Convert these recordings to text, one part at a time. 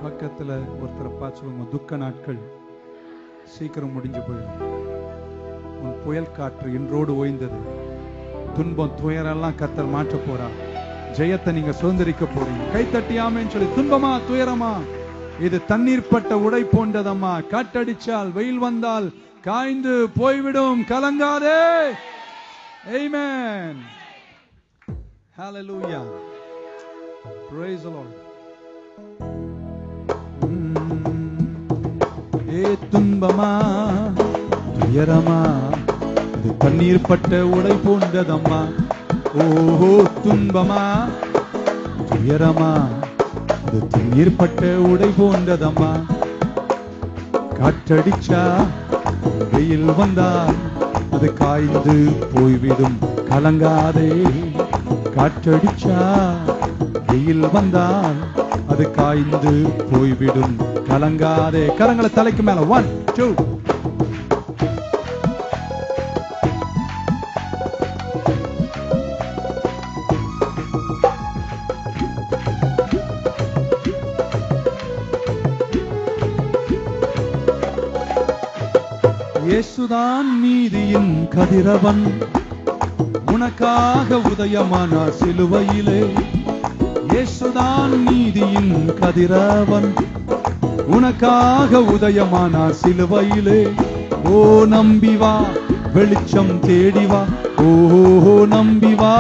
பக்கத்துல ஒருத்தரை பார்த்து சொல்லுங்க துக்க நாட்கள் சீக்கிரம் முடிஞ்சு போயிடும் உன் புயல் காற்று இன்றோடு ஓய்ந்தது துன்பம் துயரெல்லாம் கத்தர் மாற்ற போறா ஜெயத்தை நீங்க சுதந்திரிக்க போறீங்க கை தட்டியாமேன்னு சொல்லி துன்பமா துயரமா இது தண்ணீர் பட்ட உடை போன்றதம்மா காட்டடிச்சால் வெயில் வந்தால் காய்ந்து போய்விடும் கலங்காதே Amen. Hallelujah. Praise the Lord. ஏ துன்பமா துயரமா இது தண்ணீர் பட்ட உடை போன்றதம்மா ஓஹோ துன்பமா துயரமா அது தண்ணீர் பட்ட உடை போன்றதம்மா காற்றடிச்சா வெயில் வந்தால் அது காய்ந்து போய்விடும் கலங்காதே காற்றடிச்சா வெயில் வந்தால் அது காய்ந்து போய்விடும் கலங்காதே கரங்களை தலைக்கு மேல ஒன் டூ இயேசுதான் நீதியின் கதிரவன் உனக்காக உதயமானார் சிலுவையிலே இயேசுதான் நீதியின் கதிரவன் உனக்காக உதயமானார் சிலுவையிலே ஓ நம்பி வா வெளிச்சம் தேடி வா ஓ நம்பி வா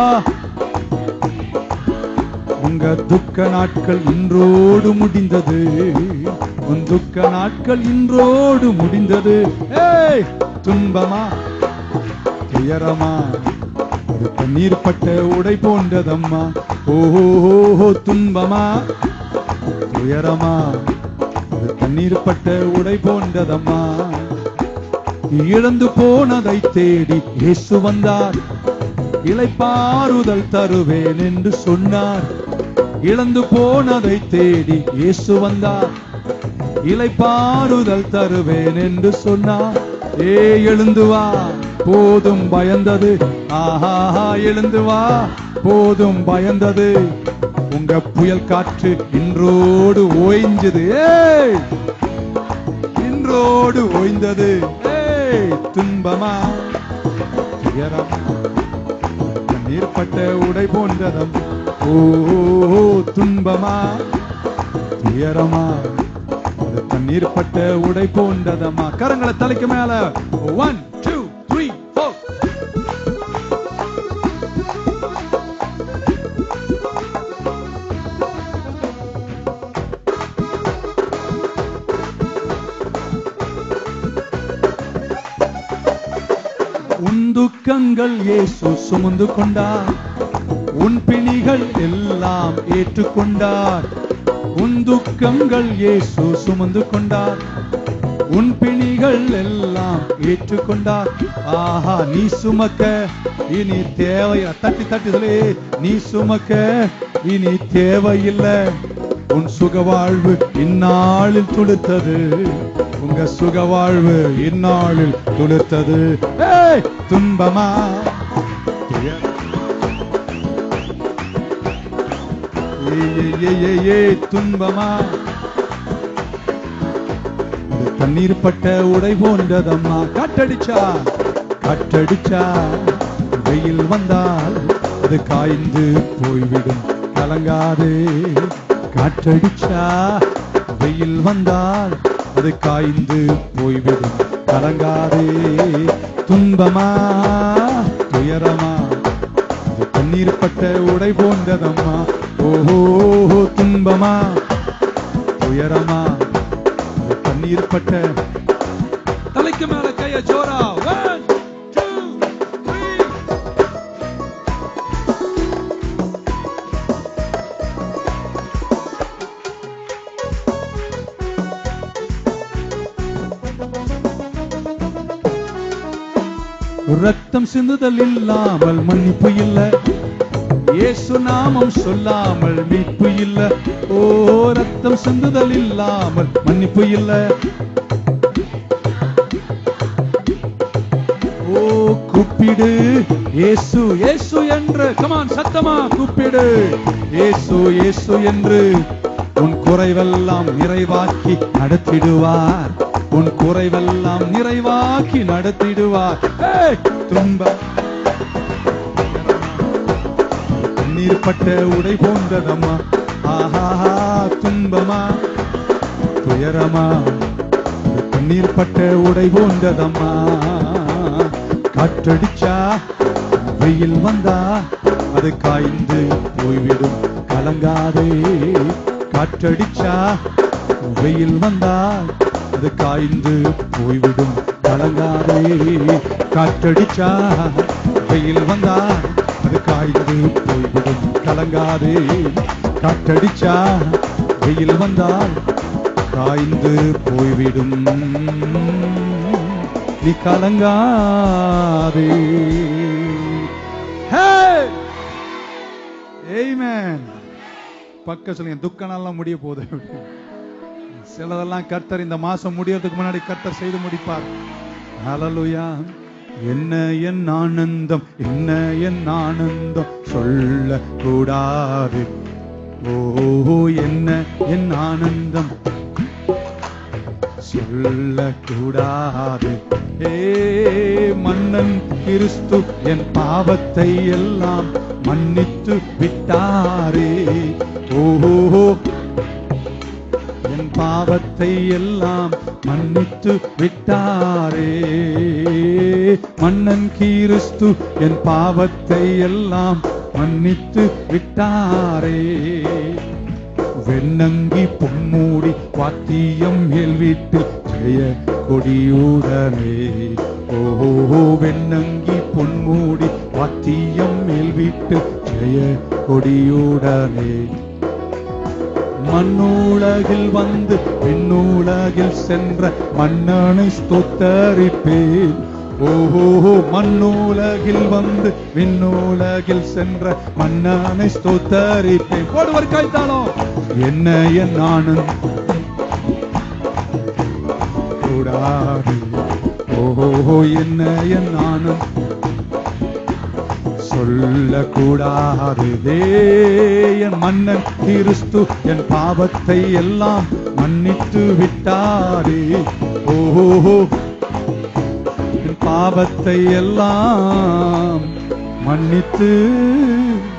உங்க துக்க நாட்கள் இன்றோடு முடிந்தது உன் துக்க நாட்கள் இன்றோடு முடிந்தது ஏய் துன்பமா துயரமா ஒரு தண்ணீர் பட்ட உடை போன்றதம்மா ஓஹோ துன்பமா துயரமா ஒரு தண்ணீர் பட்ட உடை போன்றதம்மா இழந்து போனதை தேடி இயேசு வந்தார் இளைப்பாறுதல் தருவேன் என்று சொன்னார் இழந்து போனதை தேடி இயேசு வந்தார் இளைப்பாறுதல் தருவேன் என்று சொன்னார் ஏ எழுந்து வா போதும் பயந்தது ஆஹா எழுந்து வா போதும் பயந்தது உங்க புயல் காற்று இன்றோடு ஓய்ஞ்சது ஏய் இன்றோடு ஓய்ந்தது ஏய் துன்பமா துயரமா நீர்பட்ட உடை போன்றதம் ஓ துன்பமா துயரமா அது தண்ணீர் பட்ட உடை போன்றதம்மா கரங்களை தலைக்கு மேல ஒன் டூ த்ரீ ஃபோர் உன் துக்கங்கள் இயேசு சுமந்து கொண்டார் உன் பிணிகள் எல்லாம் ஏற்றுக்கொண்டார் உன் துக்கங்கள் இயேசு சுமந்து கொண்டார் உன் பிணிகள் எல்லாம் ஏற்றுக்கொண்டார் ஆஹா நீ சுமக்க இனி தேவையா தட்டி தட்டி சொல்லி நீ சுமக்க இனி தேவையில்லை உன் சுகவாழ்வு இந்நாளில் துளுத்தது உங்க சுகவாழ்வு இந்நாளில் துளுத்தது ஏய் துன்பமா துயரம் ஏய், ஏய், ஏய், ஏய், துன்பமா இது தண்ணீர் பட்ட உடை போன்றதம்மா காற்றடிச்சா காற்றடிச்சா வெயில் வந்தால் அது காய்ந்து போய்விடும் கலங்காது காற்றடிச்சா வெயில் வந்தால் அது காய்ந்து போய்விடும் கலங்காதே துன்பமா துயரமா இது தண்ணீர் பட்ட உடை போன்றதம்மா ஓஹோ துன்பமா துயரமா இது தண்ணீர் பட்ட தலைக்கு மேல கைய ஜோரா One, two, three. ரத்தம் சிந்துதல் இல்லாமல் மன்னிப்பு இல்ல இயேசு நாமம் சொல்லாமல் மீட்பு இல்ல ஓ ரத்தம் சிந்துதல் இல்லாமல் மன்னிப்பு இல்ல ஓ கூப்பிடு இயேசு இயேசு என்று கமான் சத்தமா கூப்பிடு இயேசு இயேசு என்று உன் குறைவெல்லாம் நிறைவாக்கி நடத்திடுவார் உன் குறைவெல்லாம் நிறைவாக்கி நடத்திடுவார் ஏய், துன்ப நீர் பட்ட உடை போன்றதம்மா ஆஹா துன்பமா துயரமா கண்ணீர் பட்ட உடை போன்றதம்மா காற்றடிச்சா வெயில் வந்தா அது காய்ந்து போய்விடும் கலங்காதே காற்றடிச்சா வெயில் வந்தா அது காய்ந்து போய்விடும் கலங்காதே காற்றடிச்சா வெயில் வந்தா அது காய்ந்து போய்விடும் கலங்காதே காற்றடிச்சா வெயில் வந்தால் காய்ந்து போய்விடும் நீ கலங்காதே Hey! Amen. பக்க சொல்லுங்க துக்க நாள்லாம் முடிய போகுது சிலதெல்லாம் கர்த்தர் இந்த மாசம் முடியறதுக்கு முன்னாடி கர்த்தர் செய்து முடிப்பார் ஹalleluya என்ன என் ஆனந்தம் என்ன என் ஆனந்தம் சொல்ல கூடாது ஓ என்ன என் ஆனந்தம் சொல்லக்கூடாது ஏ மன்னன் கிறிஸ்து என் பாவத்தை எல்லாம் மன்னித்து விட்டாரே ஓஹோ என் பாவத்தை எல்லாம் மன்னித்து விட்டாரே மன்னன் கிறிஸ்து என் பாவத்தை எல்லாம் மன்னித்து விட்டாரே வெண்ணங்கி பொன்மூடி வாத்தியம் எல்விட்டு ஜெய கொடியுடனே ஓஹோ வெண்ணங்கி பொன்மூடி வாத்தியம் எல்விட்டு ஜெய கொடியுடனே மண்ணுலகில் வந்து விண்ணுலகில் சென்ற மன்னனை ஸ்தோத்தரிப்பேன் ஓஹோ மண்ணுலகில் வந்து விண்ணுலகில் சென்ற மன்னனை ஸ்தோத்தரிப்பேன் போடுவர் கைத்தாளம் என்ன என் ஆனந்த் கூடாது ஓஹோ என்ன என் ஆனந்த் சொல்லக்கூடாது என் மன்னன் கிறிஸ்து என் பாவத்தை எல்லாம் மன்னித்து விட்டாரே ஓஹோ என் பாவத்தை எல்லாம் மன்னித்து